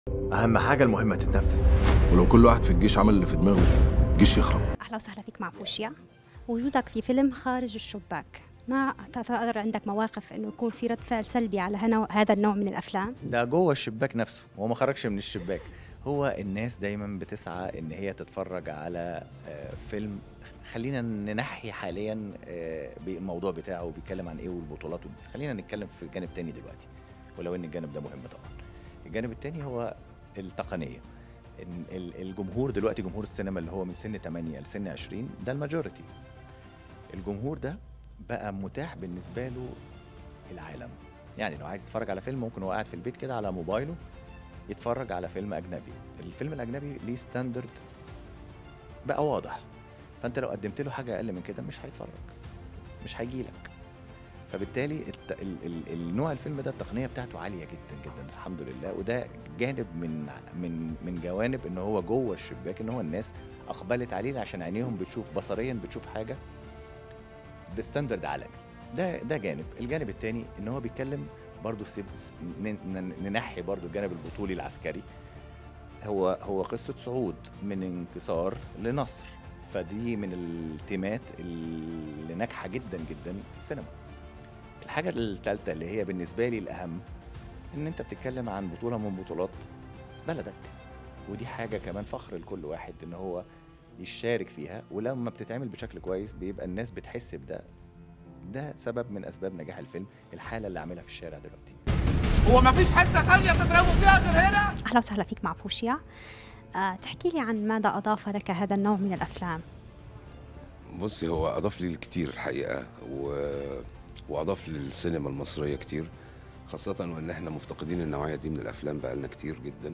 أهم حاجة المهمة تتنفذ ولو كل واحد في الجيش عمل اللي في دماغه الجيش يخرب اهلا وسهلا فيك مع فوشيا وجودك في فيلم خارج الشباك ما تظهر عندك مواقف انه يكون في رد فعل سلبي على هنا- هذا النوع من الافلام ده جوه الشباك نفسه هو ما خرجش من الشباك هو الناس دايما بتسعى ان هي تتفرج على آه، فيلم خلينا ننحي حاليا آه، بالموضوع بتاعه بيتكلم عن ايه والبطولات وال- خلينا نتكلم في جانب تاني دلوقتي ولو ان الجانب ده مهم طبعا الجانب التاني هو التقنيه إن ال- الجمهور دلوقتي جمهور السينما اللي هو من سن 8 لسن 20 ده الماجوريتي الجمهور ده بقى متاح بالنسبه له العالم يعني لو عايز يتفرج على فيلم ممكن هو قاعد في البيت كده على موبايله يتفرج على فيلم اجنبي الفيلم الاجنبي ليه ستاندرد بقى واضح فانت لو قدمت له حاجه اقل من كده مش هيتفرج مش هيجي لك فبالتالي الت... ال... ال... النوع الفيلم ده التقنيه بتاعته عاليه جدا جدا الحمد لله وده جانب من من من جوانب ان هو جوه الشباك ان هو الناس اقبلت عليه عشان عينيهم بتشوف بصريا بتشوف حاجه بستاندرد عالمي ده ده جانب الجانب الثاني ان هو بيتكلم برضه سيب س- ن- ن- ننحي برضه الجانب البطولي العسكري هو هو قصه صعود من انكسار لنصر فدي من التيمات اللي ناجحه جدا جدا في السينما الحاجه الثالثه اللي هي بالنسبه لي الاهم ان انت بتتكلم عن بطوله من بطولات بلدك ودي حاجه كمان فخر لكل واحد ان هو يشارك فيها ولما بتتعمل بشكل كويس بيبقى الناس بتحس بده ده سبب من اسباب نجاح الفيلم الحاله اللي عاملها في الشارع دلوقتي هو مفيش حتة تانية تضربوا فيها غير هنا؟ اهلا وسهلا فيك مع فوشيا آه، تحكي لي عن ماذا اضاف لك هذا النوع من الافلام بصي هو اضاف لي الكتير الحقيقه و... واضاف للسينما المصريه كتير خاصه وان احنا مفتقدين النوعيه دي من الافلام بقالنا كتير جدا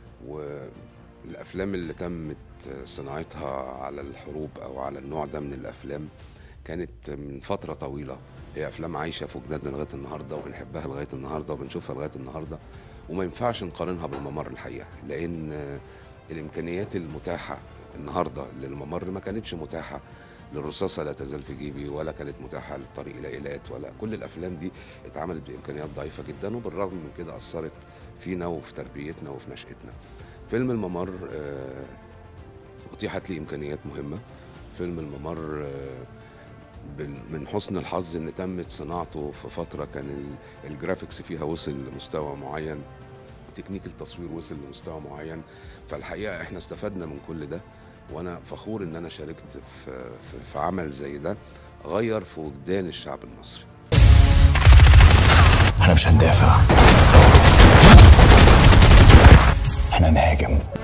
والافلام اللي تمت صناعتها على الحروب او على النوع ده من الافلام كانت من فتره طويله هي افلام عايشه في وجداننا لغايه النهارده وبنحبها لغايه النهارده وبنشوفها لغايه النهارده وما ينفعش نقارنها بالممر الحقيقه لان الامكانيات المتاحه النهارده للممر ما كانتش متاحه للرصاصه لا تزال في جيبي ولا كانت متاحه للطريق الى ايلات ولا كل الافلام دي اتعملت بامكانيات ضعيفه جدا وبالرغم من كده اثرت فينا وفي تربيتنا وفي نشاتنا. فيلم الممر آه، اتيحت لي امكانيات مهمه. فيلم الممر آه، بال- من حسن الحظ ان تمت صناعته في فتره كان ال- الجرافيكس فيها وصل لمستوى معين تكنيك التصوير وصل لمستوى معين فالحقيقه احنا استفدنا من كل ده وانا فخور ان انا شاركت في في, في عمل زي ده غير في وجدان الشعب المصري احنا مش هندافع احنا نهاجم